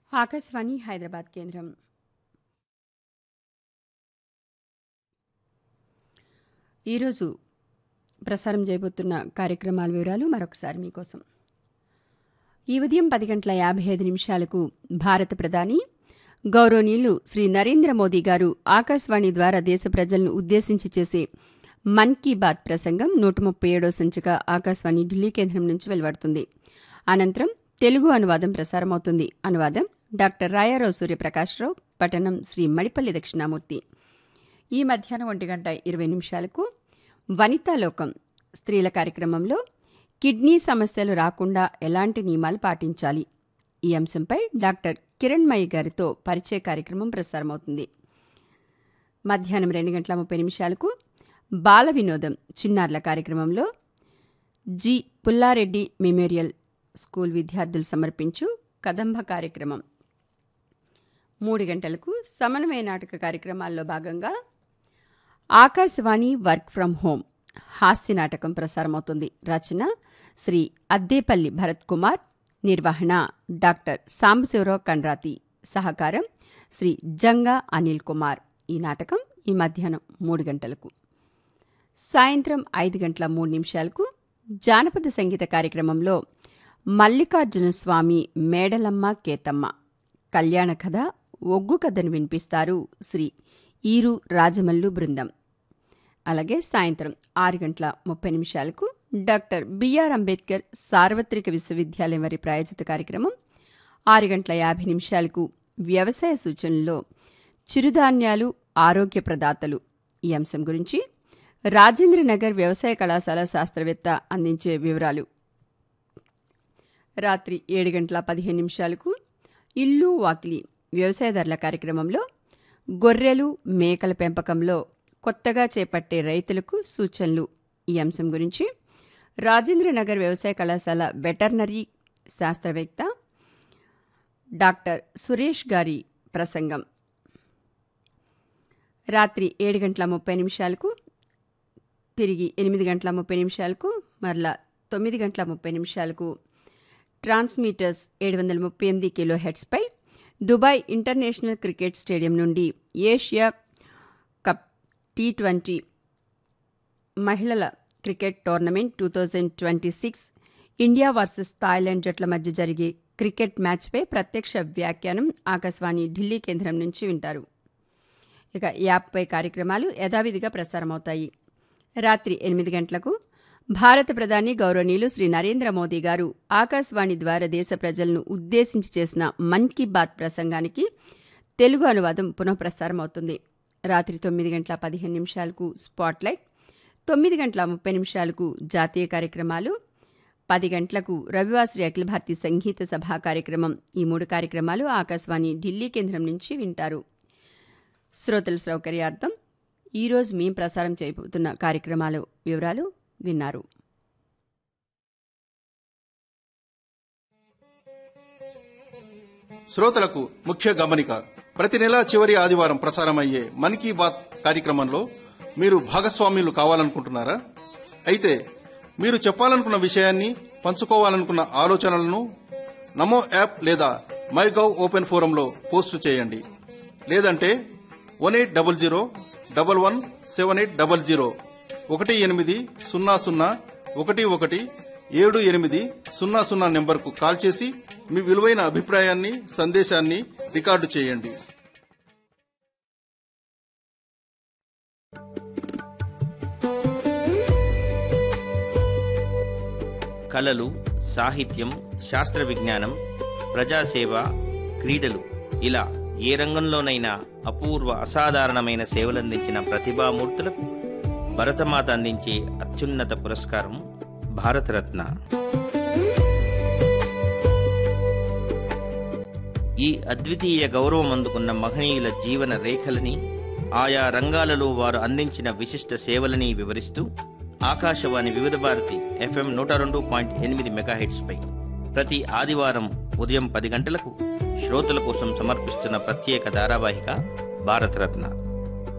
ఆకాశవాణి హైదరాబాద్ కేంద్రం ఈరోజు ప్రసారం చేయబోతున్న కార్యక్రమాల వివరాలు మరొకసారి మీకోసం ఈ ఉదయం పది గంటల యాభై ఐదు నిమిషాలకు భారత ప్రధాని గౌరవనీయులు శ్రీ నరేంద్ర మోదీ గారు ఆకాశవాణి ద్వారా దేశ ప్రజలను ఉద్దేశించి చేసే మన్ కీ బాత్ ప్రసంగం నూట ముప్పై ఏడో సంచిక ఆకాశవాణి ఢిల్లీ కేంద్రం నుంచి వెలువడుతుంది అనంతరం తెలుగు అనువాదం ప్రసారమవుతుంది అనువాదం డాక్టర్ రాయారావు సూర్యప్రకాశ్రావు పఠనం శ్రీ మడిపల్లి దక్షిణామూర్తి ఈ మధ్యాహ్నం ఒంటి గంట ఇరవై నిమిషాలకు వనితాలోకం స్త్రీల కార్యక్రమంలో కిడ్నీ సమస్యలు రాకుండా ఎలాంటి నియమాలు పాటించాలి ఈ అంశంపై డాక్టర్ కిరణ్మయి గారితో పరిచయ కార్యక్రమం ప్రసారమవుతుంది మధ్యాహ్నం రెండు గంటల ముప్పై నిమిషాలకు బాల వినోదం చిన్నారుల కార్యక్రమంలో జి పుల్లారెడ్డి మెమోరియల్ స్కూల్ విద్యార్థులు సమర్పించు కదంబ కార్యక్రమం మూడు గంటలకు సమన్వయ నాటక కార్యక్రమాల్లో భాగంగా ఆకాశవాణి వర్క్ ఫ్రం హోం హాస్య నాటకం ప్రసారమవుతుంది రచన శ్రీ అద్దేపల్లి భరత్ కుమార్ నిర్వహణ డాక్టర్ సాంబశివరావు కండ్రాతి సహకారం శ్రీ జంగా అనిల్ కుమార్ ఈ నాటకం ఈ మధ్యాహ్నం మూడు గంటలకు సాయంత్రం ఐదు గంటల మూడు నిమిషాలకు జానపద సంగీత కార్యక్రమంలో మల్లికార్జున స్వామి మేడలమ్మ కేతమ్మ కళ్యాణ కథ ఒగ్గు కథను వినిపిస్తారు శ్రీ ఈరు రాజమల్లు బృందం అలాగే సాయంత్రం ఆరు గంటల ముప్పై నిమిషాలకు డాక్టర్ బిఆర్ అంబేద్కర్ సార్వత్రిక విశ్వవిద్యాలయం వారి ప్రాయోజిత కార్యక్రమం ఆరు గంటల యాభై నిమిషాలకు వ్యవసాయ సూచనల్లో చిరుధాన్యాలు ఆరోగ్య ప్రదాతలు ఈ అంశం గురించి రాజేంద్రనగర్ వ్యవసాయ కళాశాల శాస్త్రవేత్త అందించే వివరాలు రాత్రి ఏడు గంటల పదిహేను నిమిషాలకు ఇల్లు వాకిలి వ్యవసాయదారుల కార్యక్రమంలో గొర్రెలు మేకల పెంపకంలో కొత్తగా చేపట్టే రైతులకు సూచనలు ఈ అంశం గురించి రాజేంద్రనగర్ వ్యవసాయ కళాశాల వెటర్నరీ శాస్త్రవేత్త డాక్టర్ సురేష్ గారి ప్రసంగం రాత్రి ఏడు గంటల ముప్పై నిమిషాలకు తిరిగి ఎనిమిది గంటల ముప్పై నిమిషాలకు మరలా తొమ్మిది గంటల ముప్పై నిమిషాలకు ట్రాన్స్మీటర్స్ ఏడు వందల ముప్పై ఎనిమిది కిలో హెడ్స్పై దుబాయ్ ఇంటర్నేషనల్ క్రికెట్ స్టేడియం నుండి ఏషియా కప్ టీ ట్వంటీ మహిళల cricket tournament two thousand twenty six India versus Thailand జట్ల మధ్య జరిగే క్రికెట్ మ్యాచ్పై ప్రత్యక్ష వ్యాఖ్యానం ఆకాశవాణి ఢిల్లీ కేంద్రం నుంచి వింటారు ఇక యాప్పై కార్యక్రమాలు యథావిధిగా ప్రసారమవుతాయి రాత్రి ఎనిమిది గంటలకు భారత ప్రధాని గౌరవనీయులు శ్రీ నరేంద్ర మోదీ గారు ఆకాశవాణి ద్వారా దేశ ప్రజలను ఉద్దేశించి చేసిన మన్ కీ బాత్ ప్రసంగానికి తెలుగు అనువాదం పునఃప్రసారం అవుతుంది రాత్రి తొమ్మిది గంటల పదిహేను నిమిషాలకు స్పాట్లైట్ తొమ్మిది గంటల ముప్పై నిమిషాలకు జాతీయ కార్యక్రమాలు పది గంటలకు రవివాసరి అఖిల భారతీయ సంగీత సభా కార్యక్రమం ఈ మూడు కార్యక్రమాలు ఆకాశవాణి ఢిల్లీ కేంద్రం నుంచి వింటారు శ్రోతల సౌకర్యార్థం ఈరోజు మేం ప్రసారం చేయబోతున్న కార్యక్రమాల వివరాలు విన్నారు శ్రోతలకు ముఖ్య గమనిక ప్రతి నెల చివరి ఆదివారం ప్రసారమయ్యే మన్ కీ బాత్ కార్యక్రమంలో మీరు భాగస్వామ్యులు కావాలనుకుంటున్నారా అయితే మీరు చెప్పాలనుకున్న విషయాన్ని పంచుకోవాలనుకున్న ఆలోచనలను నమో యాప్ లేదా మై గవ్ ఓపెన్ ఫోరంలో పోస్టు చేయండి లేదంటే one eight double zero double one seven eight double zero ఒకటి ఎనిమిది సున్నా సున్నా ఒకటి ఒకటి ఏడు ఎనిమిది సున్నా సున్నా నెంబర్కు కాల్ చేసి మీ విలువైన అభిప్రాయాన్ని సందేశాన్ని రికార్డు చేయండి కళలు సాహిత్యం శాస్త్ర విజ్ఞానం ప్రజాసేవ క్రీడలు ఇలా ఏ రంగంలోనైనా అపూర్వ అసాధారణమైన సేవలందించిన ప్రతిభామూర్తులకు భరతమాత అందించే అత్యున్నత పురస్కారం భారతరత్న ఈ అద్వితీయ గౌరవం అందుకున్న మహనీయుల జీవన రేఖలని ఆయా రంగాలలో వారు అందించిన విశిష్ట సేవలని వివరిస్తూ ఆకాశవాణి వివిధ భారతి ఎఫ్ఎం నూట రెండు పాయింట్ ఎనిమిది మెగాహెట్స్పై ప్రతి ఆదివారం ఉదయం పది గంటలకు శ్రోతల కోసం సమర్పిస్తున్న ప్రత్యేక ధారావాహిక భారతరత్న